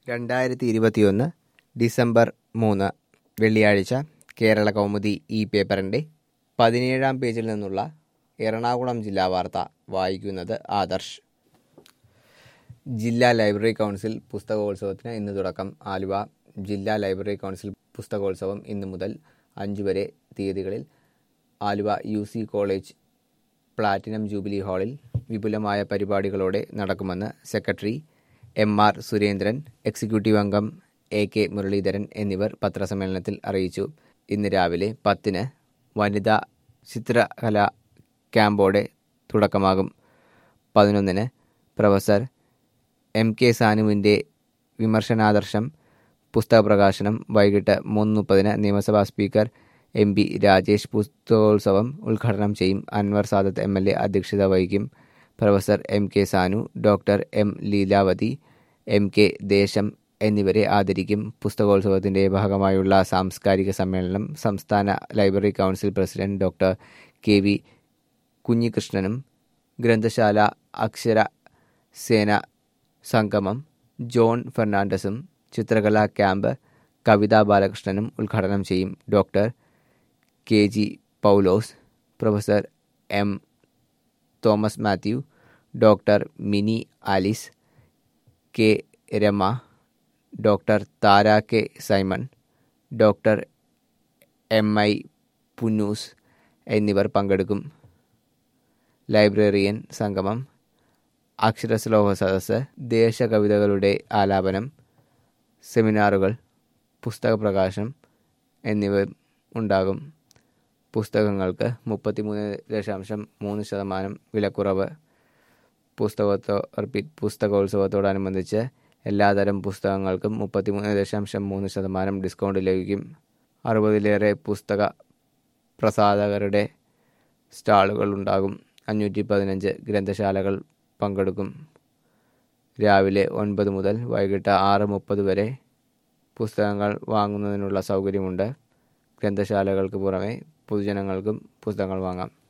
രണ്ടായിരത്തി ഇരുപത്തിയൊന്ന് ഡിസംബർ മൂന്ന് വെള്ളിയാഴ്ച കേരള കൗമുദി ഈ പേപ്പറിൻ്റെ പതിനേഴാം പേജിൽ നിന്നുള്ള എറണാകുളം ജില്ലാ വാർത്ത വായിക്കുന്നത് ആദർശ് ജില്ലാ ലൈബ്രറി കൗൺസിൽ പുസ്തകോത്സവത്തിന് ഇന്ന് തുടക്കം ആലുവ ജില്ലാ ലൈബ്രറി കൗൺസിൽ പുസ്തകോത്സവം ഇന്നു മുതൽ അഞ്ച് വരെ തീയതികളിൽ Aluva U C college platinum jubilee ഹാളിൽ വിപുലമായ പരിപാടികളോടെ നടക്കുമെന്ന് secretary M R Surendran executive അംഗം എ കെ മുരളീധരൻ എന്നിവർ പത്രസമ്മേളനത്തിൽ അറിയിച്ചു ഇന്ന് രാവിലെ പത്തിന് വനിതാ ചിത്രകലാ ക്യാമ്പോടെ തുടക്കമാകും പതിനൊന്നിന് പ്രൊഫസർ എം കെ സാനുവിൻ്റെ വിമർശനാദർശം പുസ്തക പ്രകാശനം വൈകിട്ട് മൂന്ന് മുപ്പതിന് നിയമസഭാ സ്പീക്കർ എം പി രാജേഷ് പുസ്തകോത്സവം ഉദ്ഘാടനം ചെയ്യും Anwar Sadath M L A അധ്യക്ഷത വഹിക്കും professor M K Sanu doctor M Leelavathi M K Desam എന്നിവരെ ആദരിക്കും പുസ്തകോത്സവത്തിന്റെ ഭാഗമായുള്ള സാംസ്കാരിക സമ്മേളനം സംസ്ഥാന library council president doctor K V കുഞ്ഞികൃഷ്ണനും ഗ്രന്ഥശാല അക്ഷര സേന സംഗമം ജോൺ ഫെർണാണ്ടസും ചിത്രകലാ ക്യാമ്പ് കവിതാ ബാലകൃഷ്ണനും ഉദ്ഘാടനം ചെയ്യും doctor K G Paulose professor M Thomas Mathew doctor Mini Alice K Rama doctor Thara K Simon doctor M I Punnoose എന്നിവർ പങ്കെടുക്കും ലൈബ്രറിയൻ സംഗമം അക്ഷരശ്ലോക സദസ്സ് ദേശകവിതകളുടെ ആലാപനം സെമിനാറുകൾ പുസ്തക പ്രകാശനം എന്നിവ ഉണ്ടാകും പുസ്തകങ്ങൾക്ക് മുപ്പത്തിമൂന്ന് ദശാംശം മൂന്ന് ശതമാനം വിലക്കുറവ് പുസ്തകത്തോ റിപ്പീറ്റ് പുസ്തകോത്സവത്തോടനുബന്ധിച്ച് എല്ലാതരം പുസ്തകങ്ങൾക്കും മുപ്പത്തിമൂന്ന് ദശാംശം മൂന്ന് ശതമാനം ഡിസ്കൗണ്ട് ലഭിക്കും അറുപതിലേറെ പുസ്തക പ്രസാധകരുടെ സ്റ്റാളുകൾ ഉണ്ടാകും അഞ്ഞൂറ്റി പതിനഞ്ച് ഗ്രന്ഥശാലകൾ പങ്കെടുക്കും രാവിലെ ഒൻപത് മുതൽ വൈകിട്ട് ആറ് മുപ്പത് വരെ പുസ്തകങ്ങൾ വാങ്ങുന്നതിനുള്ള സൗകര്യമുണ്ട് ഗ്രന്ഥശാലകൾക്ക് പുറമെ പൊതുജനങ്ങൾക്കും പുസ്തകങ്ങൾ വാങ്ങാം